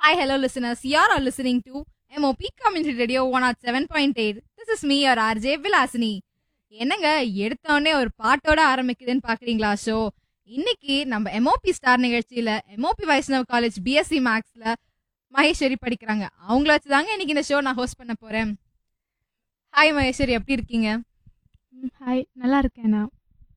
Hi, hello, listeners. You are all listening to MOP Community Radio 107.8. This is me, your RJ Vilasini. என்னங்க எடுத்தோடனே ஒரு பாட்டோட ஆரம்பிக்குதுன்னு பாக்குறீங்களா show இன்னைக்கு நம்ம எம்ஓபி ஸ்டார் நிகழ்ச்சியில எம்ஓபி வைஷ்ணவ் காலேஜ் பிஎஸ்சி மேக்ஸ்ல மகேஸ்வரி படிக்கிறாங்க அவங்கள வச்சுதாங்க இன்னைக்கு இந்த ஷோ நான் ஹோஸ்ட் பண்ண போறேன் ஹாய் மகேஸ்வரி எப்படி இருக்கீங்க ம், ஹாய் நல்லா இருக்கேன் நான்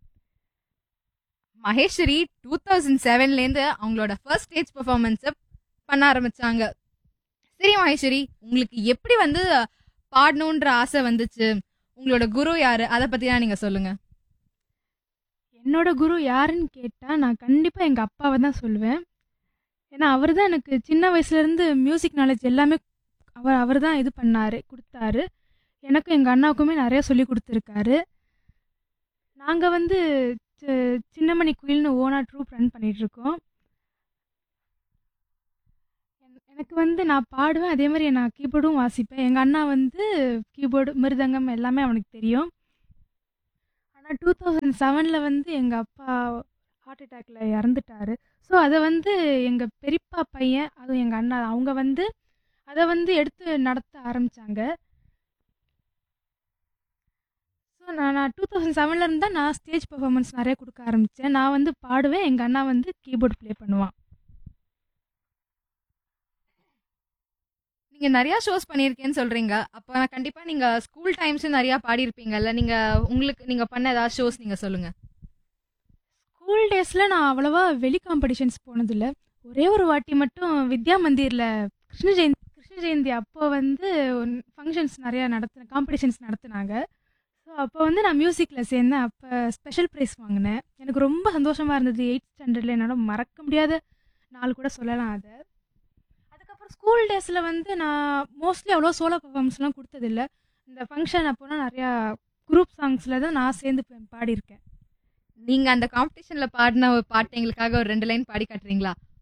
மகேஸ்வரி டூ தௌசண்ட் செவன்லேருந்து அவங்களோட ஃபர்ஸ்ட் ஸ்டேஜ் பெர்ஃபார்மன்ஸை பண்ண ஆரம்பிச்சாங்க சரி மகேஸ்வரி உங்களுக்கு எப்படி வந்து பாடணுன்ற ஆசை வந்துச்சு உங்களோட குரு யாரு அதை பத்திலாம் நீங்க சொல்லுங்க என்னோட குரு யாருன்னு கேட்டால் நான் கண்டிப்பாக எங்கள் அப்பாவை தான் சொல்லுவேன் ஏன்னா அவர் தான் எனக்கு சின்ன வயசுலேருந்து மியூசிக் நாலேஜ் எல்லாமே அவர் அவர் தான் இது பண்ணார் கொடுத்தாரு எனக்கும் எங்கள் அண்ணாவுக்குமே நிறைய சொல்லி கொடுத்துருக்காரு நாங்கள் வந்து சி- சின்னமணி குயில்னு ஓனா ட்ரூப் ரன் பண்ணிகிட்ருக்கோம் எனக்கு வந்து நான் பாடுவேன் அதே மாதிரி நான் கீபோர்டும் வாசிப்பேன் எங்கள் அண்ணா வந்து கீபோர்டு மிருதங்கம் எல்லாமே அவனுக்கு தெரியும் ஆனால் டூ தௌசண்ட் செவனில் வந்து எங்கள் அப்பா ஹார்ட் அட்டாக்ல இறந்துட்டாரு ஸோ அதை வந்து எங்கள் பெரியப்பா பையன் அதுவும் எங்கள் அண்ணா அவங்க வந்து அதை வந்து எடுத்து நடத்த ஆரம்பித்தாங்க ஸோ நான் நான் டூ தௌசண்ட் செவன்லேருந்து தான் நான் ஸ்டேஜ் பெர்ஃபார்மன்ஸ் நிறைய கொடுக்க ஆரம்பித்தேன் நான் வந்து பாடுவேன் எங்கள் அண்ணா வந்து கீபோர்டு ப்ளே பண்ணுவான் நீங்க நிறைய ஷோஸ் பண்ணியிருக்கேன்னு சொல்றீங்க அப்ப கண்டிப்பா நீங்க ஸ்கூல் டைம்ஸ் நிறைய பாடியிருப்பீங்கல்ல நீங்க உங்களுக்கு நீங்க பண்ண ஏதாவது ஷோஸ் நீங்க சொல்லுங்க ஸ்கூல் டேஸில் நான் அவ்வளோவா வெளி காம்படிஷன்ஸ் போனதில்லை ஒரே ஒரு வாட்டி மட்டும் வித்யா மந்திரில் கிருஷ்ண ஜெயந்தி கிருஷ்ண ஜெயந்தி அப்போ வந்து ஃபங்க்ஷன்ஸ் நிறையா நடத்தின காம்படிஷன்ஸ் நடத்துனாங்க ஸோ அப்போ வந்து நான் மியூசிக்கில் சேர்ந்தேன் அப்போ ஸ்பெஷல் ப்ரைஸ் வாங்கினேன் எனக்கு ரொம்ப சந்தோஷமாக இருந்தது எயிட் ஸ்டாண்டர்டில் என்னால் மறக்க முடியாத நாள் கூட சொல்லலாம் அதை அதுக்கப்புறம் ஸ்கூல் டேஸில் வந்து நான் மோஸ்ட்லி அவ்வளோ சோலோ பர்ஃபார்மன்ஸ்லாம் கொடுத்ததில்ல இந்த ஃபங்க்ஷன் அப்போனா நிறையா குரூப் சாங்ஸில் தான் நான் சேர்ந்து பா- பாடியிருக்கேன் நீங்க அந்த காம்படிஷன்ல பாடின ஒரு பாட்டு எங்களுக்காக ஒரு ரெண்டு லைன் பாடி காட்டுறீங்களா